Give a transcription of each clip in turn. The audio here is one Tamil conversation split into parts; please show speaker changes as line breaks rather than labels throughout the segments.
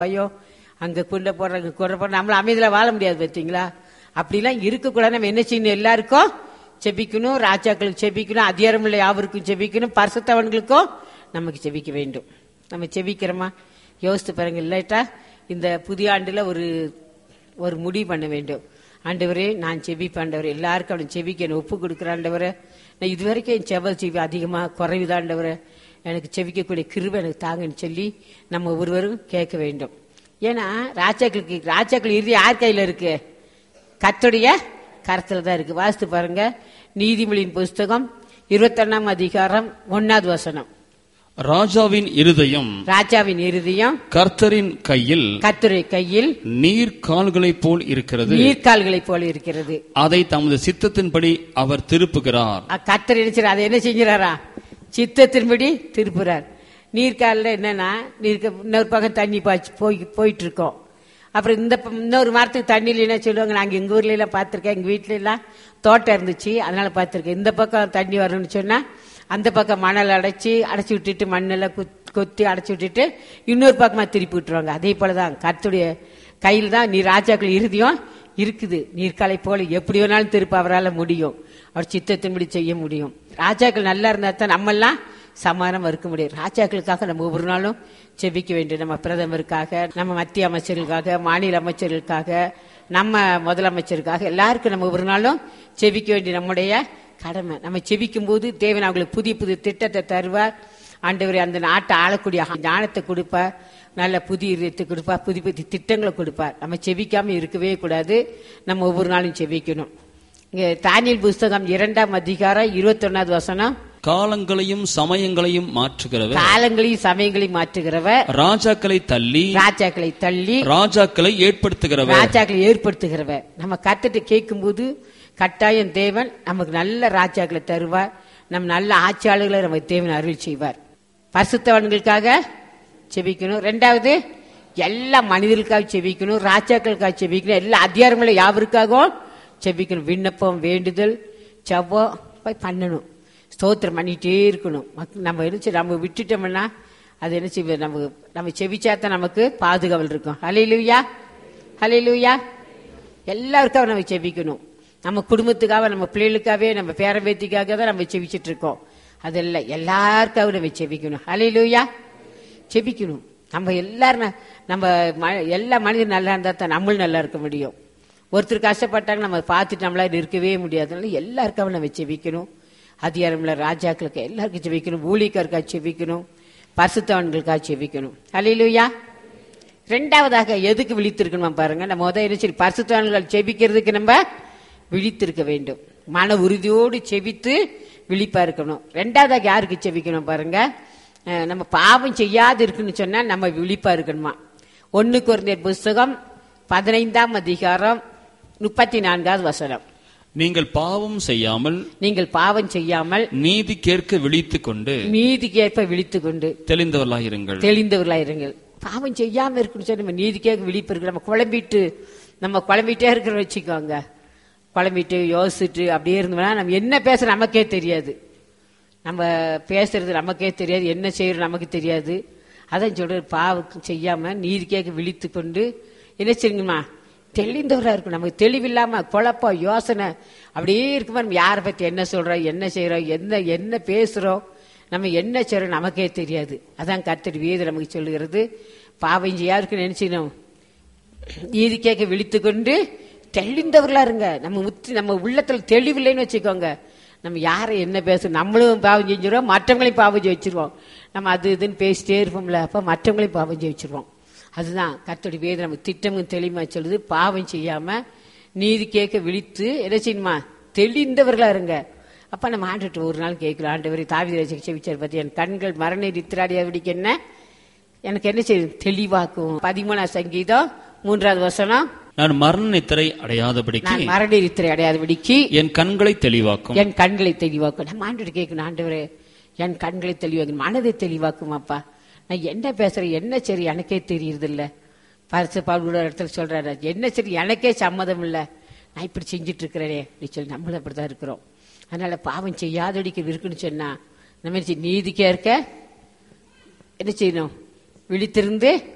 ஐயோ அங்க குண்டை போடுறாங்க குறை போடுற நம்மள அமைதியில் வாழ முடியாது பார்த்தீங்களா அப்படிலாம் இருக்கக்கூடாது நம்ம என்ன செய்யணும் எல்லாருக்கும் செபிக்கணும் ராஜாக்களுக்கு செபிக்கணும் அதிகாரமுள்ள யாவருக்கும் செபிக்கணும் பரிசுத்தவன்களுக்கும் நமக்கு செபிக்க வேண்டும் நம்ம செபிக்கிறோமா யோசித்து பாருங்க இல்லாட்டா இந்த புதிய ஆண்டுல ஒரு ஒரு முடிவு பண்ண வேண்டும் ஆண்டவரே நான் செபிப்பேன் ஆண்டவரே எல்லாருக்கும் அவனை செபிக்க என்னை ஒப்பு கொடுக்குறேன் ஆண்டவரே நான் இதுவரைக்கும் என் செவ செவி அதிகமாக குறைவுதான் ஆண்டவரே எனக்கு செவிக்கக்கூடிய கிருபை எனக்கு தாங்கன்னு சொல்லி நம்ம ஒருவரும் கேட்க வேண்டும் ஏன்னா ராஜாக்களுக்கு ராஜாக்கள் இறுதி யார் கையில் இருக்கு கத்துடைய கரத்துல தான் இருக்கு வாசித்து பாருங்க நீதிமொழியின் புஸ்தகம் இருபத்தொன்னாம் அதிகாரம் ஒன்னாவது வசனம்
ராஜாவின் இருதயம்
ராஜாவின் இறுதியம்
கர்த்தரின் கையில்
கத்துரை கையில்
நீர் கால்களைப் போல் இருக்கிறது
நீர்க்கால்களைப் போல இருக்கிறது
அதை தமது சித்தத்தின்படி அவர் திருப்புகிறார்
அ- கர்த்தர் நினைச்சார் அதை என்ன செஞ்சுறாரா சித்தத்தின்படி திருப்புறார் நீர்க்காலில் என்னன்னா நீர்க்க இன்னொரு பக்கம் தண்ணி பாய்ச்சி போய் போயிட்டு இருக்கோம் அப்புறம் இந்த ப- இன்னொரு மரத்துக்கு தண்ணியில் என்ன சொல்லுவாங்க நாங்கள் எங்கள் ஊர்ல எல்லாம் பார்த்துருக்கேன் எங்கள் வீட்ல எல்லாம் தோட்டம் இருந்துச்சு அதனால பார்த்துருக்கேன் இந்த பக்கம் தண்ணி வரணும்னு சொன்னா அந்த பக்கம் மணல் அடைச்சி அடைச்சி விட்டுட்டு மண்ணெல்லாம் குத்- கொத்தி அடைச்சி விட்டுட்டு இன்னொரு பக்கமா திருப்பி விட்டுருவாங்க அதே போல தான் கர்த்தருடைய கையில் தான் நீ ராஜாக்கள் இறுதியும் இருக்குது நீர்க்காலை போல எப்படி வேணாலும் திருப்ப அவரால் முடியும் அவர் சித்தத்தின்படி செய்ய முடியும் ராஜாக்கள் நல்லா இருந்தா தான் நம்மெல்லாம் சமாதானம் இருக்க முடியும் ராஜாக்களுக்காக நம்ம ஒவ்வொரு நாளும் செபிக்க வேண்டும் நம்ம பிரதமருக்காக நம்ம மத்திய அமைச்சர்களுக்காக மாநில அமைச்சர்களுக்காக நம்ம முதலமைச்சருக்காக எல்லாருக்கும் நம்ம ஒவ்வொரு நாளும் செபிக்க வேண்டிய நம்முடைய கடமை நம்ம செபிக்கும் போது தேவன் அவங்களுக்கு புதிய புதிய திட்டத்தை தருவார் ஆண்டவர் அந்த நாட்டை ஆளக்கூடிய ஞானத்தை கொடுப்பார் நல்ல புதிய இதயத்தை கொடுப்பார் புதிய புதிய திட்டங்களை கொடுப்பார் நம்ம செபிக்காம இருக்கவே கூடாது நம்ம ஒவ்வொரு நாளும் செபிக்கணும் இங்க தானியல் புஸ்தகம் இரண்டாம் அதிகாரம் இருபத்தொன்னாவது வசனம்
காலங்களையும் சமயங்களையும் மாற்றுகிறவர்
காலங்களையும் சமயங்களையும் மாற்றுகிறவர்
ராஜாக்களை தள்ளி
ராஜாக்களை தள்ளி
ராஜாக்களை ஏற்படுத்துகிறவர்
ராஜாக்களை ஏற்படுத்துகிறவர் நம்ம கத்துட்டு கேட்கும்போது கட்டாயம் தேவன் நமக்கு நல்ல ராஜாக்களை தருவார் நம்ம நல்ல ஆட்சியாளர்களை நமக்கு தேவன் அருள் செய்வார் பரிசுத்தவன்களுக்காக செபிக்கணும் ரெண்டாவது எல்லா மனிதர்களுக்காக செபிக்கணும் ராஜாக்களுக்காக செபிக்கணும் எல்லா அதிகாரங்களும் யாவருக்காகவும் செபிக்கணும் விண்ணப்பம் வேண்டுதல் செவ்வம் போய் பண்ணணும் ஸ்தோத்திரம் பண்ணிட்டே இருக்கணும் மக்க- நம்ம என்ன நம்ம விட்டுட்டோம்னா அது என்ன செய்வது நம்ம நம்ம செவிச்சாதான் நமக்கு பாதுகாவல் இருக்கும் ஹலையிலுயா ஹலையிலுயா எல்லாருக்காக நம்ம செபிக்கணும் நம்ம குடும்பத்துக்காக நம்ம பிள்ளைகளுக்காகவே நம்ம பேரம்பேத்திக்காக தான் நம்ம செபிச்சிட்டு இருக்கோம் அதெல்லாம் எல்லாருக்காகவும் நம்ம செபிக்கணும் ஹலையிலுயா செபிக்கணும் நம்ம எல்லாரும் ந- நம்ம ம- எல்லா மனிதரும் நல்லா இருந்தா தான் நம்மளும் நல்லா இருக்க முடியும் ஒருத்தர் கஷ்டப்பட்டாங்க நம்ம பார்த்துட்டு நம்மளால இருக்கவே முடியாது அதனால எல்லாருக்காகவும் நம்ம செபிக்கணும் அதிகாரமுள்ள ராஜாக்களுக்கு எல்லாருக்கும் செபிக்கணும் ஊழியக்காருக்காக செபிக்கணும் பரிசுத்தவன்களுக்காக செபிக்கணும் ஹalleluya ரெண்டாவதாக எதுக்கு விழித்திருக்கணும் பாருங்க நம்ம முதல் என்ன சரி பரிசுத்தவான்கள் செபிக்கிறதுக்கு நம்ம விழித்திருக்க வேண்டும் மன உறுதியோடு செபித்து விழிப்பா இருக்கணும் ரெண்டாவதாக யாருக்கு செபிக்கணும் பாருங்க அஹ் நம்ம பாவம் செய்யாது இருக்குன்னு சொன்னா நம்ம விழிப்பா இருக்கணுமா ஒன்னு குறைந்த புஸ்தகம் பதினைந்தாம் அதிகாரம் முப்பத்தி நான்காவது வசனம்
நீங்கள் பாவம் செய்யாமல்
நீங்கள் பாவம் செய்யாமல்
நீதி கேட்க விழித்துக் கொண்டு
நீதிக்கேற்ப விழித்துக் கொண்டு
தெளிந்தவர்களாயிருங்கள்
தெளிந்தவர்களாயிருங்கள் பாவம் செய்யாம இருக்குன்னு சொல்லி நம்ம நீதிக்காக விழிப்பு இருக்கு நம்ம குழம்பிட்டு நம்ம குழம்பிட்டே இருக்கிறோம் வச்சுக்கோங்க குழம்பிட்டு யோசிச்சுட்டு அப்படியே இருந்தோம்னா நம்ம என்ன பேசுற நமக்கே தெரியாது நம்ம பேசுறது நமக்கே தெரியாது என்ன செய்யறோம் நமக்கு தெரியாது அதான் சொல்றது பாவம் செய்யாம நீதிக்காக விழித்து கொண்டு என்ன செய்யுங்கம்மா தெளிந்தவரா இருக்கும் நமக்கு தெளிவில்லாம குழப்பம் யோசனை அப்படியே இருக்குமா நம்ம யாரை பத்தி என்ன சொல்றோம் என்ன செய்யறோம் என்ன என்ன பேசுறோம் நம்ம என்ன செய்யறோம் நமக்கே தெரியாது அதான் கர்த்தர் வேது நமக்கு சொல்லுகிறது பாவம் செய்யாருக்கு நினைச்சினோம் நீதி கேட்க விழித்து கொண்டு தெளிந்தவர்களா இருங்க நம்ம முத்தி நம்ம உள்ளத்துல தெளிவில்லைன்னு வச்சுக்கோங்க நம்ம யாரை என்ன பேச நம்மளும் பாவம் செஞ்சிருவோம் மற்றவங்களையும் பாவம் வச்சிருவோம் நம்ம அது இதுன்னு பேசிட்டே இருப்போம்ல அப்ப மற்றவங்களையும் பாவம் வச்சிருவோம் அதுதான் கத்தோடி வேதம் நம்ம திட்டமும் தெளிவா சொல்லுது பாவம் செய்யாம நீதி கேட்க விழித்து என்ன செய்யணுமா தெளிந்தவர்களா இருங்க அப்ப நம்ம ஆண்டுட்டு ஒரு நாள் கேட்கலாம் ஆண்டவரை தாவி செவிச்சார் பத்தி என் கண்கள் மரண நித்திராடியா விடிக்க என்ன எனக்கு என்ன செய்யும் தெளிவாக்கும் பதிமூணாம் சங்கீதம் மூன்றாவது வசனம்
நான் மரண நித்திரை அடையாதபடிக்கு
நான் மரண நித்திரை அடையாதபடிக்கு
என் கண்களை தெளிவாக்கும்
என் கண்களை தெளிவாக்கும் நம்ம ஆண்டு கேட்கணும் ஆண்டவரே என் கண்களை தெளிவாக்கும் மனதை தெளிவாக்கும் அப்பா நான் என்ன பேசுறேன் என்ன சரி எனக்கே தெரியுது இல்ல பரிசு பால்குட இடத்துல சொல்றாரு என்ன சரி எனக்கே சம்மதம் இல்ல நான் இப்படி செஞ்சுட்டு இருக்கிறேனே அப்படி சொல்லி நம்மளும் அப்படிதான் இருக்கிறோம் அதனால பாவம் செய்யாதடிக்கு இருக்குன்னு சொன்னா நம்ம என்ன செய்ய- நீதிக்கே இருக்க என்ன செய்யணும் விழித்திருந்து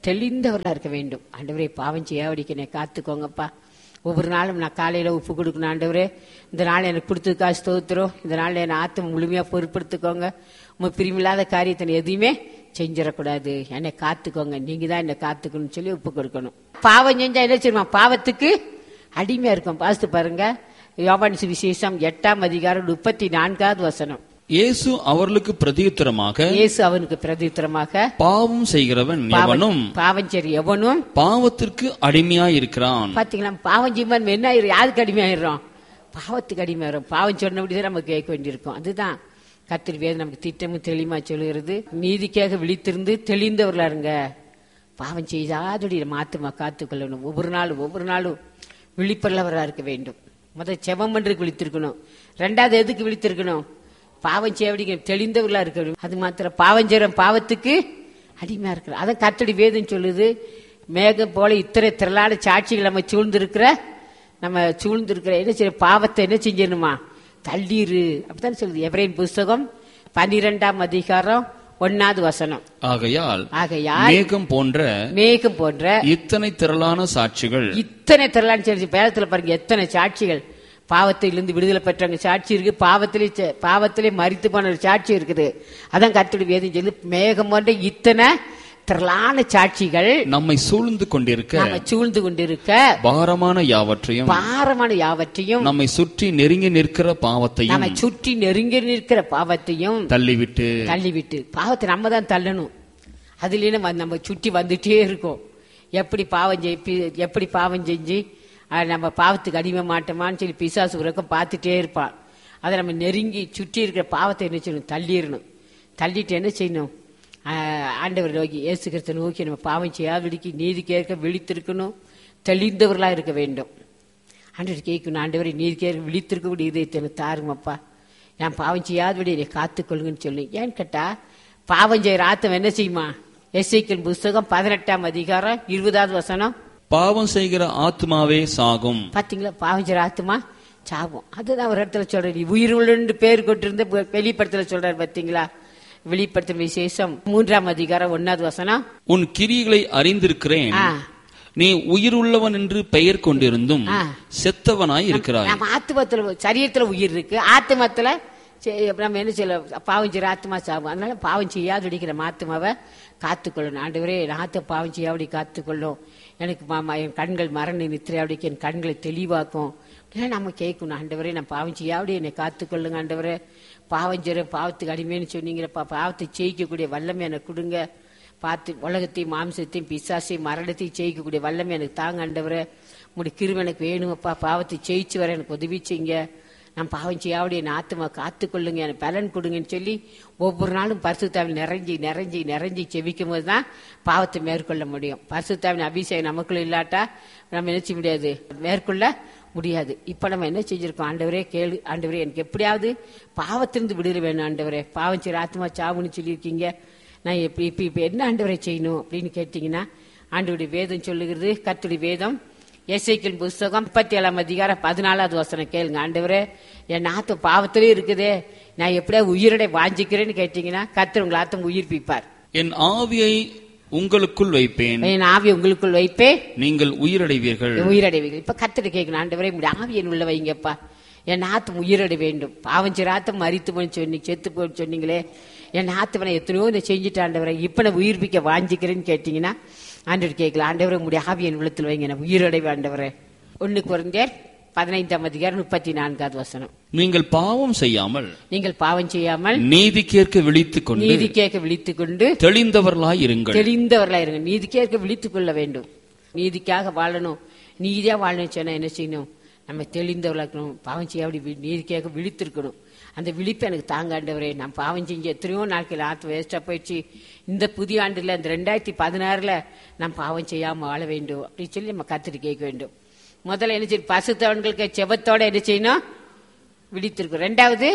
தெளிந்தவர்களா இருக்க வேண்டும் ஆண்டவரே பாவம் செய்யாவடிக்கு என்னை காத்துக்கோங்கப்பா ஒவ்வொரு நாளும் நான் காலையில உப்பு கொடுக்கணும் ஆண்டவரே இந்த நாள் எனக்கு கொடுத்ததுக்கா ஸ்தோத்திரம் இந்த நாள் என்னை ஆத்தம் முழுமையா பொறுப்படுத்திக்கோங்க உங்க பிரிமில்லாத காரியத்தை நான் எதையுமே செஞ்சிடக்கூடாது என்னை காத்துக்கோங்க நீங்க தான் என்னை காத்துக்கணும்னு சொல்லி உப்பு கொடுக்கணும் பாவம் செஞ்சா என்ன செய்யுமா பாவத்துக்கு அடிமையா இருக்கும் பாஸ்து பாருங்க யோவான் சுவிசேஷம் எட்டாம் அதிகாரம் முப்பத்தி நான்காவது வசனம்
இயேசு அவர்களுக்கு பிரதியுத்தரமாக
இயேசு அவனுக்கு பிரதித்திரமாக
பாவம் செய்கிறவன் எவனும்
பாவம் சரி எவனும்
பாவத்திற்கு அடிமையாயிருக்கிறான்
பாத்தீங்களா பாவம் செய்வன் என்ன ஆயிரும் யாருக்கு அடிமையாயிரும் பாவத்துக்கு அடிமையாயிரும் பாவம் சொன்னபடிதான் நம்ம கேட்க வேண்டியிருக்கும் அதுதான் கத்திரி வேதம் நமக்கு திட்டமும் தெளிவா சொல்லுகிறது நீதிக்காக விழித்திருந்து தெளிந்தவர்களா இருங்க பாவம் செய்யாதபடி நம்ம ஆத்துமா காத்துக்கொள்ளணும் ஒவ்வொரு நாளும் ஒவ்வொரு நாளும் விழிப்புள்ளவரா இருக்க வேண்டும் முதல் செவம் பண்றதுக்கு விழித்திருக்கணும் ரெண்டாவது எதுக்கு விழித்திருக்கணும் பாவம் செய்யபடிங்க தெளிந்தவர்களா இருக்கணும் அது மாத்திரம் பாவம் செய்யற பாவத்துக்கு அடிமையா இருக்கிற அதான் கத்தடி வேதம் சொல்லுது மேகம் போல இத்தனை திரளான சாட்சிகள் நம்ம சூழ்ந்திருக்கிற நம்ம சூழ்ந்திருக்கிற என்ன செய்ய பாவத்தை என்ன செஞ்சிடணுமா தள்ளீரு அப்படித்தான் சொல்லுது எவரையின் புஸ்தகம் பன்னிரெண்டாம் அதிகாரம் ஒன்னாவது வசனம்
ஆகையால்
ஆகையால்
மேகம் போன்ற
மேகம் போன்ற
இத்தனை திரளான சாட்சிகள்
இத்தனை திரளான்னு சொல்லி வேதத்துல பாருங்க எத்தனை சாட்சிகள் பாவத்திலிருந்து விடுதலை பெற்றவங்க சாட்சி இருக்கு பாவத்திலே செ- பாவத்திலே மறித்து போன ஒரு சாட்சி இருக்குது அதான் கத்துடைய வேதம் சொல்லி மேகம் போன்ற இத்தனை திரளான சாட்சிகள்
நம்மை சூழ்ந்து கொண்டிருக்க
நாம சூழ்ந்து கொண்டிருக்க
பாரமான யாவற்றையும்
பாரமான யாவற்றையும்
நம்மை சுற்றி நெருங்கி நிற்கிற பாவத்தையும்
நம்ம சுற்றி நெருங்கி நிற்கிற பாவத்தையும்
தள்ளிவிட்டு
தள்ளிவிட்டு பாவத்தை நம்ம தான் தள்ளணும் அதுல நம்ம நம்ம சுற்றி வந்துட்டே இருக்கோம் எப்படி பாவம் செய் பி- எப்படி பாவம் செஞ்சு அஹ், நம்ம பாவத்துக்கு அடிமை மாட்டோமான்னு சொல்லி பிசாசு உறக்கம் பார்த்துட்டே இருப்பான் அதை நம்ம நெருங்கி சுற்றி இருக்கிற பாவத்தை என்ன செய்யணும் தள்ளிடணும் தள்ளிட்டு என்ன செய்யணும் அஹ், ஆண்டவர் நோக்கி இயேசு கிறிஸ்து நோக்கி நம்ம பாவம் செய்யாதபடிக்கு நீதி கேட்க விழித்திருக்கணும் தெளிந்தவர்களா இருக்க வேண்டும் ஆண்டவர் கேட்கணும் ஆண்டவரை நீர் கேட்க விழித்திருக்கக்கூடிய இதயத்தை எனக்கு தாருங்கப்பா நான் பாவம் செய்யாதபடி என்னை காத்துக்கொள்ளுங்கன்னு சொல்லி ஏன்னு கேட்டா பாவம் செய்யற ஆத்தம் என்ன செய்யுமா எஸ்ஐக்கின் புஸ்தகம் பதினெட்டாம் அதிகாரம் இருபதாவது வசனம்
பாவம் செய்கிற ஆத்மாவே சாகும்
பாத்தீங்களா பாவம் செய்யற ஆத்துமா சாகும் அதுதான் ஒரு இடத்துல சொல்றாரு உயிர் உள்ளன்னு பேர் கொண்டிருந்த வெளிப்படத்துல சொல்றாரு பாத்தீங்களா வெளிப்படுத்தும் விசேஷம் மூன்றாம் அதிகாரம் ஒன்னாவது வசனம்
உன் கிரிகளை அறிந்திருக்கிறேன்
ஆ.
நீ உயிருள்ளவன் என்று பெயர் கொண்டிருந்தும்
ஆ.
செத்தவனாய் இருக்கிறாய்
நம்ம ஆத்மத்துல சரீரத்துல உயிர் இருக்கு ஆத்மத்துல சே- நம்ம என்ன செய்யல பாவம் செய்யற ஆத்மா சாகும் அதனால பாவம் செய்யாது அடிக்கிற ஆத்மாவை காத்துக்கொள்ளணும் ஆண்டவரே என் ஆத்த பாவம் செய்யாபடி காத்துக்கொள்ளும் எனக்கு மாமா என் கண்கள் மரண நித்திரையாடிக்கு என் கண்களை தெளிவாக்கும் ஏன் நம்ம கேட்கணும் ஆண்டவரே நான் பாவம் செய்யாபடி என்னை காத்துக்கொள்ளுங்க ஆண்டவரே பாவம் செய்யற பாவத்துக்கு அடிமைன்னு சொன்னீங்கப்பா பாவத்தை ஜெயிக்கக்கூடிய வல்லமை எனக்கு கொடுங்க பார்த்து உலகத்தையும் மாம்சத்தையும் பிசாசையும் மரணத்தையும் ஜெயிக்கக்கூடிய வல்லமை எனக்கு தாங்க ஆண்டவரே உங்களுடைய கிருபை எனக்கு வேணுமப்பா பாவத்தை ஜெயிச்சு வர எனக்கு உதவி செய்யுங்க நான் பாவம் செய்யாவுடைய என் ஆத்மா காத்துக்கொள்ளுங்க எனக்கு பலன் கொடுங்கன்னு சொல்லி ஒவ்வொரு நாளும் பரிசுத்தாவில் நிறைஞ்சி நிறைஞ்சி நிறைஞ்சி செவிக்கும் போது தான் பாவத்தை மேற்கொள்ள முடியும் பரிசுத்தாவின் அபிஷேகம் நமக்குள்ள இல்லாட்டா நம்ம என்ன செய்ய முடியாது மேற்கொள்ள முடியாது இப்ப நம்ம என்ன செஞ்சிருக்கோம் ஆண்டவரே கேளு ஆண்டவரே எனக்கு எப்படியாவது பாவத்திலிருந்து விடுதலை வேணும் ஆண்டவரே பாவம் செய்யற ஆத்மா சாவுன்னு சொல்லியிருக்கீங்க நான் எப்படி இப்ப இப்ப என்ன ஆண்டவரை செய்யணும் அப்படின்னு கேட்டீங்கன்னா ஆண்டவருடைய வேதம் சொல்லுகிறது கர்த்தருடைய வேதம் எஸ்ஐக்கின் புஸ்தகம் முப்பத்தி ஏழாம் அதிகாரம் பதினாலாவது வசனம் கேளுங்க ஆண்டவரே என் ஆத்து பாவத்திலே இருக்குதே நான் எப்படியா உயிரடை வாஞ்சிக்கிறேன்னு கேட்டீங்கன்னா கர்த்தர் உங்கள் ஆத்தம் உயிர்ப்பிப்பார்
என் ஆவியை உங்களுக்குள் வைப்பேன்
என் ஆவி உங்களுக்குள் வைப்பே
நீங்கள் உயிரடைவீர்கள்
உயிரடைவீர்கள் இப்ப கத்திர கேட்கணும் ஆண்டவரே உங்களுடைய ஆவி என் உள்ள வைங்கப்பா என் ஆத்தம் உயிரடை வேண்டும் பாவம் சிராத்தம் மறித்து போய் சொன்னி செத்து போய் சொன்னீங்களே என் ஆத்தவனை எத்தனையோ இந்த செஞ்சுட்டு ஆண்டவரை இப்ப நான் உயிர்ப்பிக்க வாஞ்சிக்கிறேன்னு கேட்டீங்கன்னா ஆண்டவர் கேட்கல ஆண்டவரை உங்களுடைய ஆவி என் உள்ளத்தில் வைங்க நான் உயிரடைவு ஆண்டவரே ஒண்ணு குறைந்தேர் பதினைந்தாம் அதிகாரம் முப்பத்தி நான்காவது வசனம்
நீங்கள் பாவம் செய்யாமல்
நீங்கள் பாவம் செய்யாமல்
நீதி கேட்க விழித்துக் கொண்டு
நீதி கேட்க விழித்துக் கொண்டு
தெளிந்தவர்களாய் இருங்கள்
தெளிந்தவர்களா இருங்க நீதி கேட்க விழித்துக் கொள்ள வேண்டும் நீதிக்காக வாழணும் நீதியா வாழணும் சொன்னா என்ன செய்யணும் நம்ம தெளிந்தவர்களா இருக்கணும் பாவம் செய்ய அப்படி நீதி கேட்க விழித்திருக்கணும் அந்த விழிப்பு எனக்கு தாங்க ஆண்டவரே நான் பாவம் செஞ்சு எத்தனையோ நாட்கள் ஆத்து வேஸ்டா போயிடுச்சு இந்த புதிய ஆண்டுல இந்த ரெண்டாயிரத்தி பதினாறுல நான் பாவம் செய்யாம வாழ வேண்டும் அப்படின்னு சொல்லி நம்ம கத்துட்டு கேட்க வேண்டும் முதல்ல என்ன செய்யணும் பசுத்தவன்களுக்கு செபத்தோட என்ன செய்யணும் விழித்திருக்கும் ரெண்டாவது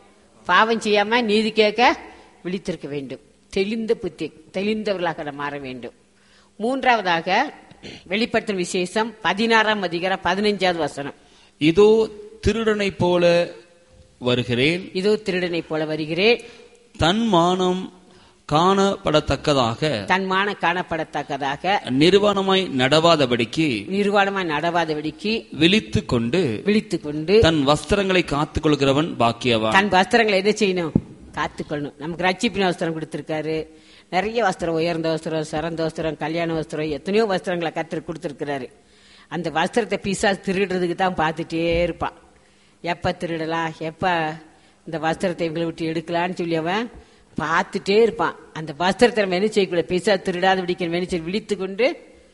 பாவம் செய்யாம நீதி கேட்க விழித்திருக்க வேண்டும் தெளிந்த புத்தி தெளிந்தவர்களாக நாம் மாற வேண்டும் மூன்றாவதாக வெளிப்படுத்தும் விசேஷம் பதினாறாம் அதிகாரம் பதினைஞ்சாவது வசனம்
இதோ திருடனைப் போல வருகிறேன்
இதோ திருடனை போல வருகிறேன்
தன் மானம் காணப்படத்தக்கதாக
தன்மான காணப்படத்தக்கதாக
நிர்வாணமாய் நடவாதபடிக்கு
நிர்வாணமாய் நடவாதபடிக்கு
விழித்து கொண்டு
விழித்து கொண்டு
தன் வஸ்திரங்களை காத்துக் கொள்கிறவன் பாக்கியவான்
தன் வஸ்திரங்களை என்ன செய்யணும் காத்துக்கொள்ளணும் நமக்கு ரட்சிப்பின் வஸ்திரம் கொடுத்திருக்காரு நிறைய வஸ்திரம் உயர்ந்த வஸ்திரம் சிறந்த வஸ்திரம் கல்யாண வஸ்திரம் எத்தனையோ வஸ்திரங்களை கத்து கொடுத்திருக்கிறாரு அந்த வஸ்திரத்தை பீசா திருடுறதுக்கு தான் பார்த்துட்டே இருப்பான் எப்ப திருடலாம் எப்ப இந்த வஸ்திரத்தை இவங்களை விட்டு எடுக்கலான்னு சொல்லி அவன் பார்த்துட்டே இருப்பான் அந்த வஸ்திரத்தை நம்ம என்ன செய்யக்கூடாது பீசா திருடாத பிடிக்கிற மெனிச்சல் விழித்து கொண்டு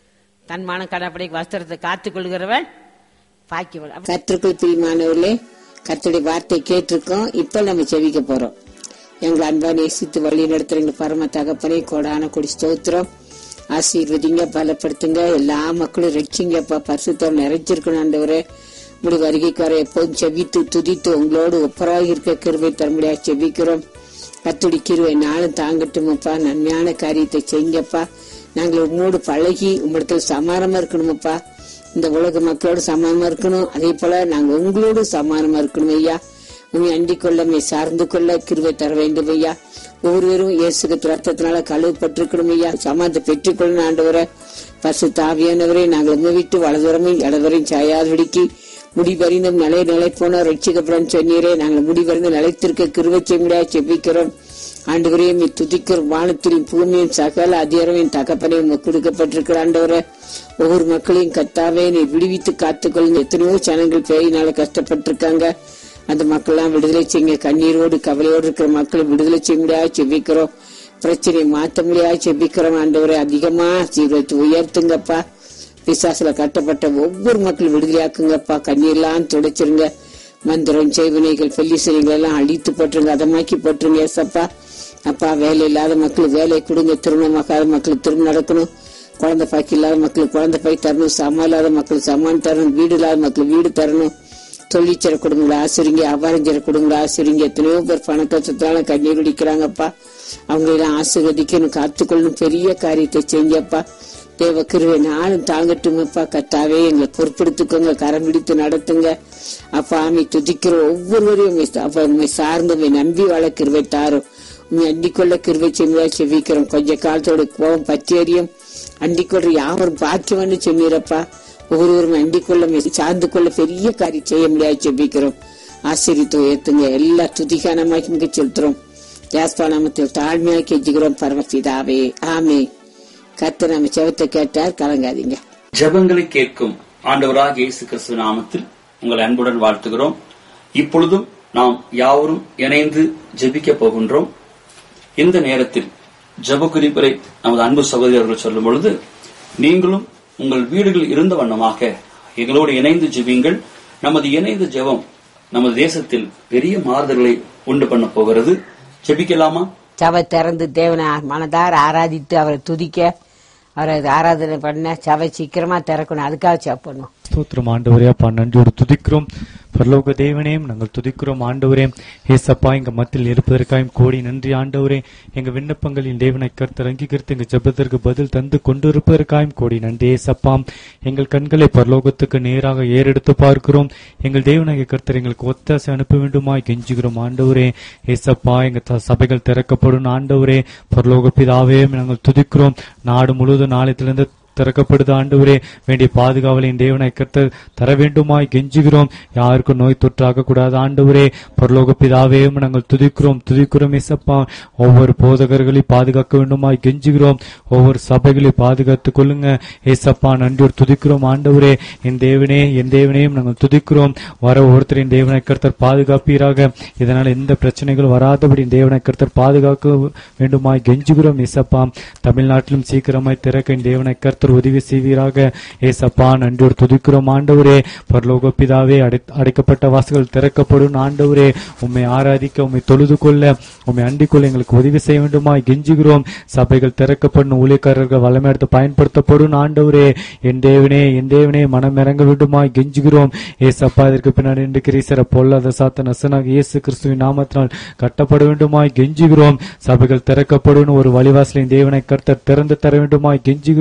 தன் மன கடப்படை வஸ்திரத்தை காத்துக் கொள்கிறவன் பாக்கியவன்
கத்திற்குள் பிரியமானவர்களே கர்த்தருடைய வார்த்தை கேட்டிருக்கோம் இப்ப நம்ம செவிக்க போறோம் எங்களை அன்பா நேசித்து வழி நடத்துறீங்க பரம தகப்பனே கோடான கொடி ஸ்தோத்திரம் ஆசீர்வதிங்க பலப்படுத்துங்க எல்லா மக்களும் ரட்சிங்கப்பா பரிசுத்தம் நிறைஞ்சிருக்கணும் ஆண்டவரே முடி வருகைக்கு வர எப்போதும் செவித்து துதித்து உங்களோடு ஒப்பராக இருக்க கிருபை தரும்படியா செவிக்கிறோம் கத்துடி கிருவை நாளும் தாங்கட்டுமப்பா நன்மையான காரியத்தை செய்யுங்கப்பா நாங்கள் உங்களோடு பழகி உங்களிடத்தில் சமானமா இருக்கணுமப்பா இந்த உலக மக்களோடு சமானமா இருக்கணும் அதே போல நாங்க உங்களோடு சமானமா இருக்கணும் ஐயா உண்மை அண்டிக் கொள்ள மே சார்ந்து கொள்ள கிருவை தர வேண்டும் ஐயா ஒவ்வொருவரும் இயேசுக்கு ரத்தத்தினால கழுவப்பட்டிருக்கணும் ஐயா சமாதத்தை பெற்றுக்கொள்ளணும் ஆண்டவரை பசு தாவியானவரே நாங்கள் உங்க விட்டு வலதுரமும் இடதுவரையும் சாயாதபடிக்கு முடிவறிந்தும் நிலை நிலை போன ரட்சிக்கப்படும் சொன்னீரே நாங்கள் முடிவறிந்து நிலைத்திருக்க கிருவை செய்ய செபிக்கிறோம் ஆண்டவரையும் துதிக்கிறோம் வானத்திலும் பூமியும் சகல அதிகாரமையும் தகப்பனையும் கொடுக்கப்பட்டிருக்கிற ஆண்டவரை ஒவ்வொரு மக்களையும் கத்தாவே நீ விடுவித்து காத்துக்கொள்ளுங்க எத்தனையோ ஜனங்கள் பேயினால கஷ்டப்பட்டிருக்காங்க அந்த மக்கள்லாம் விடுதலை செய்யுங்க கண்ணீரோடு கவலையோடு இருக்கிற மக்களை விடுதலை செய்ய முடியாது செபிக்கிறோம் பிரச்சனையை மாத்த முடியாது செபிக்கிறோம் ஆண்டவரை அதிகமா சீக்கிரத்தை உயர்த்துங்கப்பா பிசாசுல கட்டப்பட்ட ஒவ்வொரு மக்களும் விடுதலையாக்குங்கப்பா கண்ணீர்லாம் துடைச்சிருங்க மந்திரம் செய்வினைகள் பெல்லிசனைகள் எல்லாம் அழித்து போட்டுருங்க அதமாக்கி போட்டுருங்க ஏசப்பா அப்பா வேலை இல்லாத மக்களுக்கு வேலை கொடுங்க திருமணமாக்காத மக்களுக்கு திருமணம் நடக்கணும் குழந்தை பாக்கி இல்லாத மக்களுக்கு குழந்தை பாய் தரணும் சமம் இல்லாத மக்களுக்கு சமான் தரணும் வீடு இல்லாத மக்களுக்கு வீடு தரணும் தொழிற்சர குடும்பங்களை ஆசிரிங்க அவாரஞ்சர குடும்பங்களை ஆசிரிங்க எத்தனையோ பேர் பண கஷ்டத்தால கண்ணீர் குடிக்கிறாங்கப்பா அவங்களெல்லாம் ஆசீர்வதிக்கணும் காத்துக்கொள்ளணும் பெரிய காரியத்தை செஞ்சப்பா தேவ கிருவை நாளும் தாங்கட்டுமப்பா கத்தாவே எங்களை பொறுப்படுத்திக்கோங்க கரம் பிடித்து நடத்துங்க அப்பா ஆமை துதிக்கிற ஒவ்வொருவரையும் உம்மை- அப்பா உண்மை சார்ந்து உம்மை நம்பி வாழ கிருவை தாரும் உண்மை அண்டிக்கொள்ள கிருவை செஞ்சா செவிக்கிறோம் கொஞ்ச காலத்தோட கோபம் பற்றியறியும் அண்டிக்கொள்ற யாவரும் பாக்கியவன்னு சொன்னீரப்பா ஒவ்வொருவரும் அண்டிக்கொள்ள உம்மை சார்ந்து கொள்ள பெரிய காரியம் செய்ய முடியாது செபிக்கிறோம் ஆசிரித்து உயர்த்துங்க எல்லா துதிகானமாக்கி செலுத்துறோம் யாஸ்பா நாமத்தில் தாழ்மையாக கெஞ்சுகிறோம் பரமபிதாவே ஆமே கர்த்தர் நம்ம செவத்தை கேட்டார் கலங்காதீங்க
ஜெபங்களை கேட்கும் ஆண்டவராக இயேசு கிறிஸ்து நாமத்தில் உங்களை அன்புடன் வாழ்த்துகிறோம் இப்பொழுதும் நாம் யாவரும் இணைந்து ஜெபிக்க போகின்றோம் இந்த நேரத்தில் ஜெப குறிப்பரை நமது அன்பு சகோதரர்கள் சொல்லும் பொழுது நீங்களும் உங்கள் வீடுகள் இருந்த வண்ணமாக எங்களோடு இணைந்து ஜெபியுங்கள் நமது இணைந்த ஜெபம் நமது தேசத்தில் பெரிய மாறுதல்களை உண்டு பண்ண போகிறது ஜெபிக்கலாமா
சபை திறந்து தேவனை மனதார ஆராதித்து அவரை துதிக்க அவரை ஆராதனை பண்ண சபை சீக்கிரமா திறக்கணும் அதுக்காக ஜெபம் பண்ணுவோம்
ஸ்தோத்திரம் ஆண்டவரே அப்பா நன்றியோடு துதிக்கிறோம் பரலோக தேவனையும் நாங்கள் துதிக்கிறோம் ஆண்டவரே ஏசப்பா எங்க மத்தியில் இருப்பதற்காயும் கோடி நன்றி ஆண்டவரே எங்க விண்ணப்பங்களின் தேவனை கர்த்தர் அங்கீகரித்து எங்க ஜெபத்திற்கு பதில் தந்து கொண்டிருப்பதற்காயும் கோடி நன்றி ஏசப்பா எங்கள் கண்களை பரலோகத்துக்கு நேராக ஏறெடுத்து பார்க்கிறோம் எங்கள் தேவனாகிய கர்த்தர் எங்களுக்கு ஒத்தாசை அனுப்ப வேண்டுமாய் கெஞ்சுகிறோம் ஆண்டவரே ஏசப்பா எங்க த- சபைகள் திறக்கப்படும் ஆண்டவரே பரலோக பிதாவே நாங்கள் துதிக்கிறோம் நாடு முழுவதும் நாளையத்திலிருந்து திறக்கப்படுது ஆண்டவரே வேண்டிய பாதுகாவலின் தேவனை கர்த்தர் தர வேண்டுமாய் கெஞ்சுகிறோம் யாருக்கும் நோய் தொற்றாக கூடாது ஆண்டவரே பரலோக பிதாவே உம்மை நாங்கள் துதிக்கிறோம் துதிக்கிறோம் இசப்பா ஒவ்வொரு போதகர்களை பாதுகாக்க வேண்டுமாய் கெஞ்சுகிறோம் ஒவ்வொரு சபைகளை பாதுகாத்துக் கொள்ளுங்க ஏசப்பா நன்றியோடு துதிக்கிறோம் ஆண்டவரே என் தேவனே என் தேவனையும் நாங்கள் துதிக்கிறோம் வர ஒவ்வொருத்தரின் தேவனை கர்த்தர் பாதுகாப்பீராக இதனால் எந்த பிரச்சனைகளும் வராதபடி தேவனை கர்த்தர் பாதுகாக்க வேண்டுமாய் கெஞ்சுகிறோம் இசப்பா தமிழ்நாட்டிலும் சீக்கிரமாய் திறக்க என் தேவனை கர்த்தர் உதவி செய்வீராக ஏசப்பா நன்றியோடு துதிக்கிறோம் ஆண்டவரே பரலோக பிதாவே அடை- அடைக்கப்பட்ட வாசல்கள் திறக்கப்படும் ஆண்டவரே உம்மை ஆராதிக்க உம்மை தொழுது கொள்ள உம்மை அண்டிக் கொள்ள எங்களுக்கு உதவி செய்ய வேண்டுமாய் கெஞ்சுகிறோம் சபைகள் திறக்கப்படும் ஊழியக்காரர்கள் வல்லமை எடுத்து பயன்படுத்தப்படும் ஆண்டவரே என் தேவனே என் தேவனே மனம் இறங்க வேண்டுமாய் கெஞ்சுகிறோம் ஏசப்பா இதற்கு பின்னாடி நின்று கிரீசர பொல்லாத சாத்த நசனாக இயேசு கிறிஸ்துவின் நாமத்தினால் கட்டப்பட வேண்டுமாய் கெஞ்சுகிறோம் சபைகள் திறக்கப்படும் ஒரு வழிவாசலின் தேவனை கர்த்தர் திறந்து தர வேண்டுமாய் கெஞ்சுகிறோம்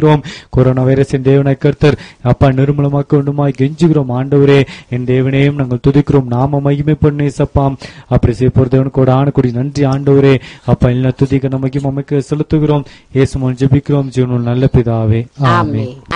கொரோனா வைரஸின் தேவனை கர்த்தர் அப்பா நிர்மூலமாக்க வேண்டுமாய் கெஞ்சுகிறோம் ஆண்டவரே என் தேவனையும் நாங்கள் துதிக்கிறோம் நாம மகிமை பண்ணி சப்பாம் அப்படி செய்ய போற தேவன் கூட ஆணக்கூடிய நன்றி ஆண்டவரே அப்பா எல்லா துதிக்க நமக்கு அமைக்க செலுத்துகிறோம் இயேசுமன் ஜெபிக்கிறோம் ஜீவனுள் நல்ல பிதாவே ஆமென்
ஆமென்